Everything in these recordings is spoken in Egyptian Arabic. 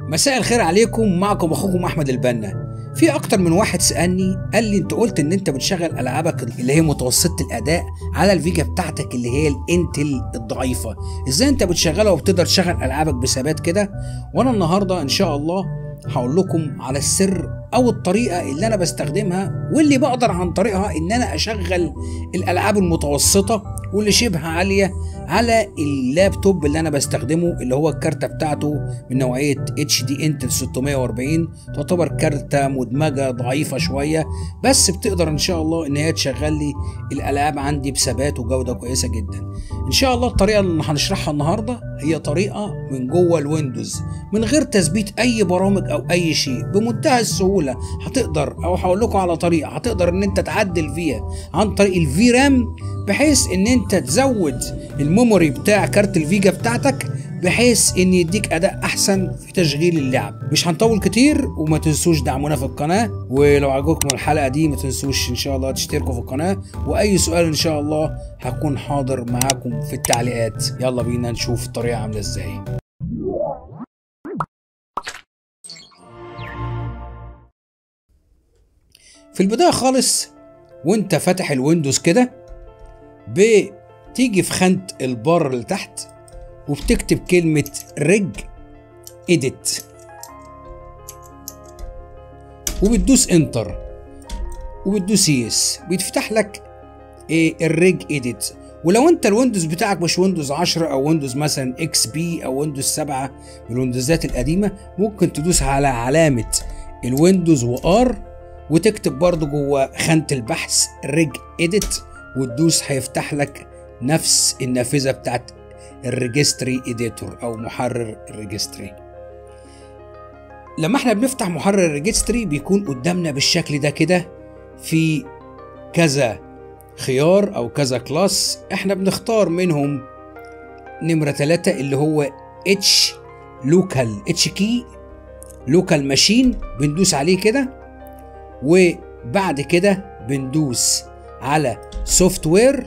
مساء الخير عليكم معكم اخوكم احمد البنا في اكتر من واحد سالني قال لي انت قلت ان انت بتشغل العابك اللي هي متوسطه الاداء على الفيجا بتاعتك اللي هي الانتل الضعيفه ازاي انت بتشغلها وبتقدر تشغل العابك بثبات كده وانا النهارده ان شاء الله هقول لكم على السر او الطريقه اللي انا بستخدمها واللي بقدر عن طريقها ان انا اشغل الالعاب المتوسطه واللي شبه عاليه على اللابتوب اللي انا بستخدمه اللي هو الكارته بتاعته من نوعيه اتش دي انتل 640 تعتبر كارته مدمجه ضعيفه شويه بس بتقدر ان شاء الله ان هي تشغل لي الالعاب عندي بثبات وجوده كويسه جدا ان شاء الله الطريقه اللي هنشرحها النهارده هي طريقه من جوه الويندوز من غير تثبيت اي برامج او اي شيء بمنتهى السهوله هتقدر او هقول لكم على طريقه هتقدر ان انت تعدل فيها عن طريق الفي رام بحيث ان انت تزود الميموري بتاع كارت الفيجا بتاعتك بحيث ان يديك اداء احسن في تشغيل اللعب مش هنطول كتير وما تنسوش دعمونا في القناه ولو عجبكم الحلقه دي ما تنسوش ان شاء الله تشتركوا في القناه واي سؤال ان شاء الله هكون حاضر معاكم في التعليقات يلا بينا نشوف الطريقه عامله ازاي في البدايه خالص وانت فاتح الويندوز كده بتيجي في خانة البار اللي تحت وبتكتب كلمة ريج اديت وبتدوس انتر وبتدوس يس بيتفتح لك ايه الريج اديت ولو انت الويندوز بتاعك مش ويندوز 10 او ويندوز مثلا اكس بي او ويندوز 7 من الويندوزات القديمه ممكن تدوس على علامه الويندوز وار وتكتب برضو جوه خانه البحث ريج اديت وتدوس هيفتح لك نفس النافذة بتاعت الريجستري اديتور او محرر الريجستري لما احنا بنفتح محرر الريجستري بيكون قدامنا بالشكل ده كده في كذا خيار او كذا كلاس احنا بنختار منهم نمرة ثلاثة اللي هو اتش لوكال اتش كي لوكال ماشين بندوس عليه كده وبعد كده بندوس على سوفت وير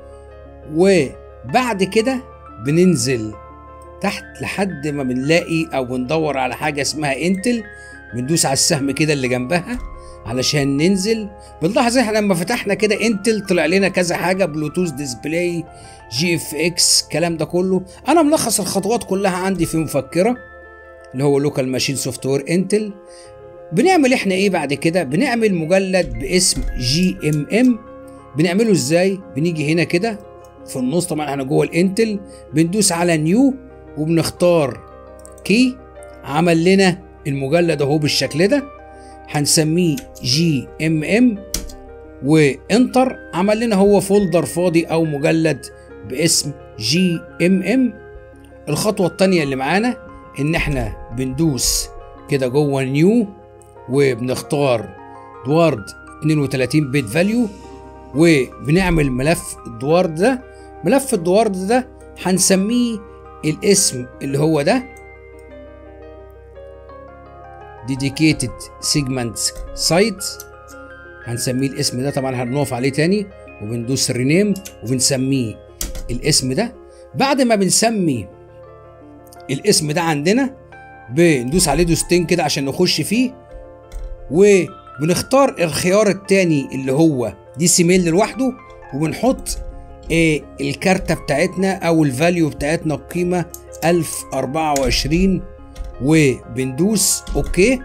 وبعد كده بننزل تحت لحد ما بنلاقي او بندور على حاجه اسمها انتل بندوس على السهم كده اللي جنبها علشان ننزل بنلاحظ احنا لما فتحنا كده انتل طلع لنا كذا حاجه بلوتوث ديسبلاي جي اف اكس الكلام ده كله انا ملخص الخطوات كلها عندي في مفكره اللي هو لوكال ماشين سوفت وير انتل بنعمل احنا ايه بعد كده بنعمل مجلد باسم جي ام ام بنعمله ازاي بنيجي هنا كده في النص طبعا احنا جوه الانتل بندوس على نيو وبنختار كي عمل لنا المجلد اهو بالشكل ده هنسميه جي ام ام وانتر عمل لنا هو فولدر فاضي او مجلد باسم جي ام ام الخطوه الثانيه اللي معانا ان احنا بندوس كده جوه نيو وبنختار دوارد 32 بيت فاليو وبنعمل ملف الدوارد ده ملف الدوارد ده هنسميه الاسم اللي هو ده dedicated segment site هنسميه الاسم ده طبعا هنقف عليه تاني وبندوس رينيم وبنسميه الاسم ده بعد ما بنسمي الاسم ده عندنا بندوس عليه دوستين كده عشان نخش فيه وبنختار الخيار التاني اللي هو دي سيميل لوحده وبنحط إيه الكارتة بتاعتنا او الفاليو بتاعتنا القيمة 1024 وبندوس اوكي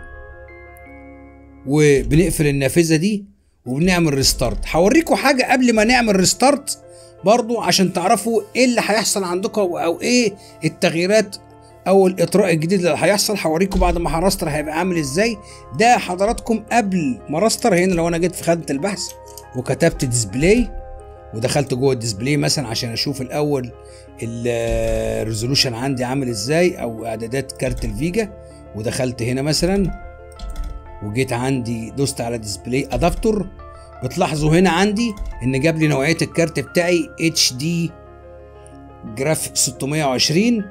وبنقفل النافذة دي وبنعمل ريستارت هوريكم حاجة قبل ما نعمل ريستارت برضو عشان تعرفوا ايه اللي هيحصل عندكم او ايه التغييرات او الاطراء الجديد اللي هيحصل هوريكم بعد ما هرستر هيبقى عامل ازاي ده حضراتكم قبل ما رستر هنا لو انا جيت في خانه البحث وكتبت ديسبلاي ودخلت جوه الديسبلاي مثلا عشان اشوف الاول الريزولوشن عندي عامل ازاي او اعدادات كارت الفيجا ودخلت هنا مثلا وجيت عندي دوست على ديسبلاي ادابتور بتلاحظوا هنا عندي ان جاب لي نوعيه الكارت بتاعي اتش دي جراف 620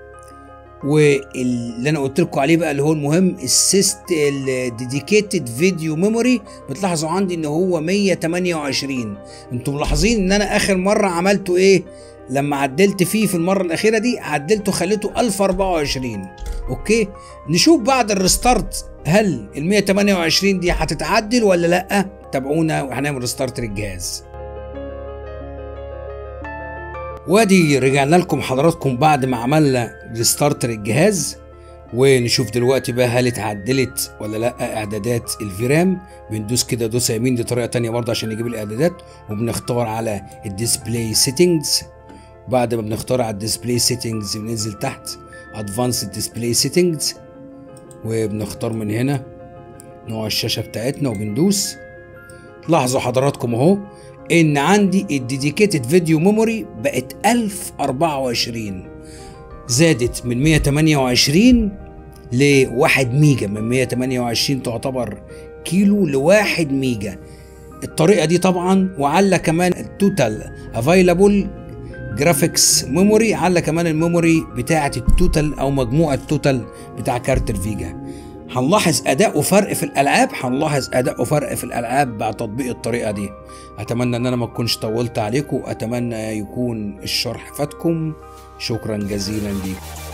واللي انا قلت لكم عليه بقى اللي هو المهم السيست الديديكيتد فيديو ميموري بتلاحظوا عندي ان هو 128 انتم ملاحظين ان انا اخر مره عملته ايه لما عدلت فيه في المره الاخيره دي عدلته خليته 1024 اوكي نشوف بعد الريستارت هل ال 128 دي هتتعدل ولا لا تابعونا وهنعمل ريستارت للجهاز وادي رجعنا لكم حضراتكم بعد ما عملنا ريستارت للجهاز ونشوف دلوقتي بقى هل اتعدلت ولا لا اعدادات الفيرام بندوس كده دوسه يمين دي طريقه تانية برضه عشان نجيب الاعدادات وبنختار على الديسبلاي سيتنجز بعد ما بنختار على الديسبلاي سيتنجز بننزل تحت ادفانسد ديسبلاي سيتنجز وبنختار من هنا نوع الشاشه بتاعتنا وبندوس لاحظوا حضراتكم اهو ان عندي الديديكيتد فيديو ميموري بقت 1024 زادت من 128 ل 1 ميجا من 128 تعتبر كيلو ل 1 ميجا الطريقه دي طبعا وعلى كمان التوتال افايلابل جرافيكس ميموري على كمان الميموري بتاعه التوتال او مجموع التوتال بتاع كارت الفيجا هنلاحظ اداء وفرق في الالعاب هنلاحظ اداء وفرق في الالعاب بعد تطبيق الطريقه دي اتمنى ان انا ما اكونش طولت عليكم اتمنى يكون الشرح فاتكم شكرا جزيلا ليكم